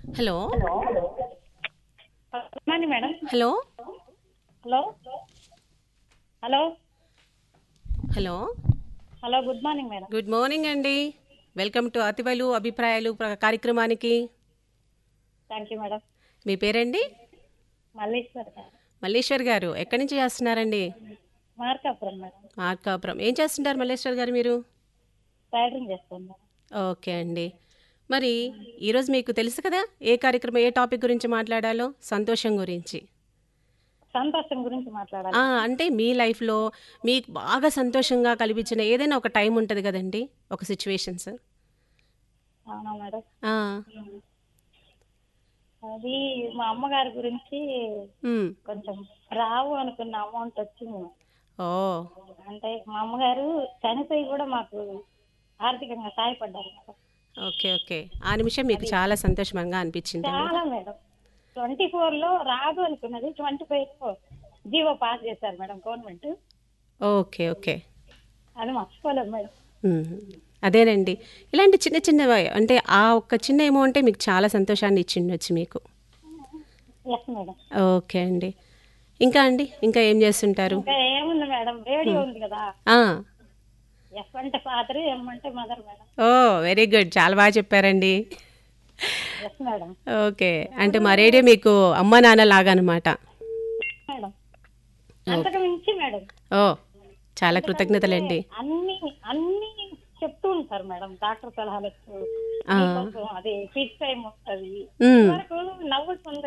Hello good morning madam hello hello hello hello hello good morning madam good morning అండి welcome to అతివలు అభిప్రాయాలు ప్ర- కార్యక్రమానికి thank you madam మీ పేరండి మల్లేశ్వర్ గారు మల్లేశ్వర్ గారు ఎక్కడి నుంచి చేస్తున్నారండి మార్కాపురం మేడం మార్కాపురం ఏం చేస్తుంటారు మల్లేశ్వర్ గారు మీరు టైలరింగ్ చేస్తాను మేడం ఓకే అండి మరి ఈరోజు మీకు తెలుసు కదా ఏ కార్యక్రమం ఏ టాపిక్ గురించి మాట్లాడాలో సంతోషం గురించి సంతోషం గురించి మాట్లాడాలి ఆ, అంటే మీ లైఫ్లో మీకు బాగా సంతోషంగా కల్పించిన ఏదైనా ఒక టైం ఉంటుంది కదండి ఒక సిచ్యువేషన్స్ అవునా మేడం అది మా అమ్మగారి గురించి కొంచెం రావు అనుకున్న అమౌంట్ వచ్చింది ఓ అంటే మా అమ్మగారు చనిపోయి కూడా మాకు ఆర్థికంగా సహాయపడ్డారు మేడం ఓకే ఓకే ఆ నిమిషం మీకు చాలా సంతోషంగా అనిపించింది చాలా మేడం ట్వంటీ ఫోర్ లో రాదు అనుకున్నది ట్వంటీ ఫైవ్ లో జీవో పాస్ చేశారు మేడం గవర్నమెంట్ ఓకే ఓకే అది మర్చిపోలేదు మేడం మ్మ్. అదేనండి ఇలాంటి చిన్న చిన్నవి అంటే ఆ ఒక్క చిన్న అమౌంటే మీకు చాలా సంతోషాన్ని ఇచ్చిండొచ్చు మీకు ఎస్ మేడం ఓకే అండి ఇంకా అండి ఇంకా ఏం చేస్తుంటారు ఇంకా ఏముంది మేడం రేడియో ఉంది కదా ఆ, ఎఫ్ అంటే ఫాదర్ ఎం అంటే mother madam oh very good చాలా బాగా చెప్పారండి ఎస్ మేడం ఓకే అంటే మా రేడియో మీకు అమ్మ నాన్న లాగా అనమాట మేడం అంతకు మించి మేడం ఓ చాలా కృతజ్ఞతలండి అన్ని అన్ని చెప్తూ ఉంటారు మేడం డాక్టర్ సలహాలు ఆ. అదే ఫిట్ టైం ఉంటది మ్మ్. వరకు నవ్వుతుంది